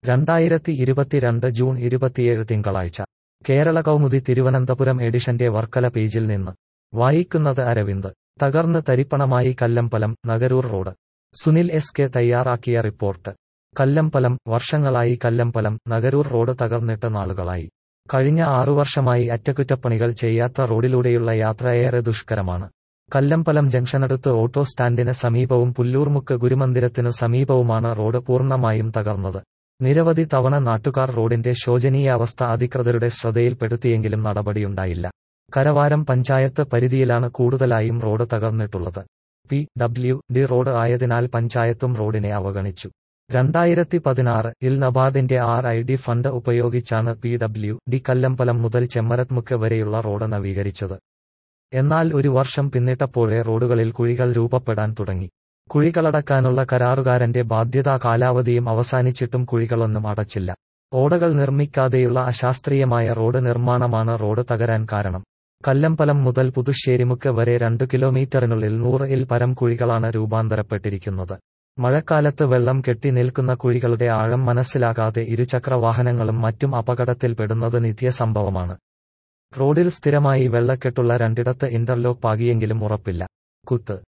രണ്ടായിരത്തി ഇരുപത്തിരണ്ട് ജൂൺ ഇരുപത്തിയേഴ് തിങ്കളാഴ്ച കേരള കൗമുദി തിരുവനന്തപുരം എഡിഷന്റെ വർക്കല പേജിൽ നിന്ന് വായിക്കുന്നത് അരവിന്ദ് തകർന്ന് തരിപ്പണമായി Kallambalam Nagaroor road Sunil S K തയ്യാറാക്കിയ റിപ്പോർട്ട് കല്ലമ്പലം വർഷങ്ങളായി കല്ലമ്പലം നഗരൂർ റോഡ് തകർന്നിട്ട് നാളുകളായി കഴിഞ്ഞ ആറു വർഷമായി അറ്റകുറ്റപ്പണികൾ ചെയ്യാത്ത റോഡിലൂടെയുള്ള യാത്ര ഏറെ ദുഷ്കരമാണ് കല്ലമ്പലം ജംഗ്ഷനടുത്ത് ഓട്ടോ സ്റ്റാൻഡിന് സമീപവും പുല്ലൂർമുക്ക് ഗുരുമന്ദിരത്തിനു സമീപവുമാണ് റോഡ് പൂർണ്ണമായും തകർന്നത് നിരവധി തവണ നാട്ടുകാർ റോഡിന്റെ ശോചനീയാവസ്ഥ അധികൃതരുടെ ശ്രദ്ധയിൽപ്പെടുത്തിയെങ്കിലും നടപടിയുണ്ടായില്ല കരവാരം പഞ്ചായത്ത് പരിധിയിലാണ് കൂടുതലായും റോഡ് തകർന്നിട്ടുള്ളത് പി ഡബ്ല്യു ഡി റോഡ് ആയതിനാൽ പഞ്ചായത്തും റോഡിനെ അവഗണിച്ചു രണ്ടായിരത്തി പതിനാറ് ഇൽ നബാർഡിന്റെ ആർ ഐ ഡി ഫണ്ട് ഉപയോഗിച്ചാണ് പി ഡബ്ല്യു ഡി കല്ലമ്പലം മുതൽ ചെമ്മരത്മുക്ക് വരെയുള്ള റോഡ് നവീകരിച്ചത് എന്നാൽ ഒരു വർഷം പിന്നിട്ടപ്പോഴേ റോഡുകളിൽ കുഴികൾ രൂപപ്പെടാൻ തുടങ്ങി കുഴികളടക്കാനുള്ള കരാറുകാരന്റെ ബാധ്യതാ കാലാവധിയും അവസാനിച്ചിട്ടും കുഴികളൊന്നും അടച്ചില്ല ഓടകൾ നിർമ്മിക്കാതെയുള്ള അശാസ്ത്രീയമായ റോഡ് നിർമ്മാണമാണ് റോഡ് തകരാൻ കാരണം കല്ലമ്പലം മുതൽ പുതുശ്ശേരിമുക്ക് വരെ രണ്ടു കിലോമീറ്ററിനുള്ളിൽ നൂറ് ഇൽ പരം കുഴികളാണ് രൂപാന്തരപ്പെട്ടിരിക്കുന്നത് മഴക്കാലത്ത് വെള്ളം കെട്ടി നിൽക്കുന്ന കുഴികളുടെ ആഴം മനസ്സിലാകാതെ ഇരുചക്ര വാഹനങ്ങളും മറ്റും അപകടത്തിൽപ്പെടുന്നത് നിത്യസംഭവമാണ് റോഡിൽ സ്ഥിരമായി വെള്ളക്കെട്ടുള്ള രണ്ടിടത്ത് ഇന്റർലോക്ക് പാകിയെങ്കിലും ഉറപ്പില്ല കുത്ത്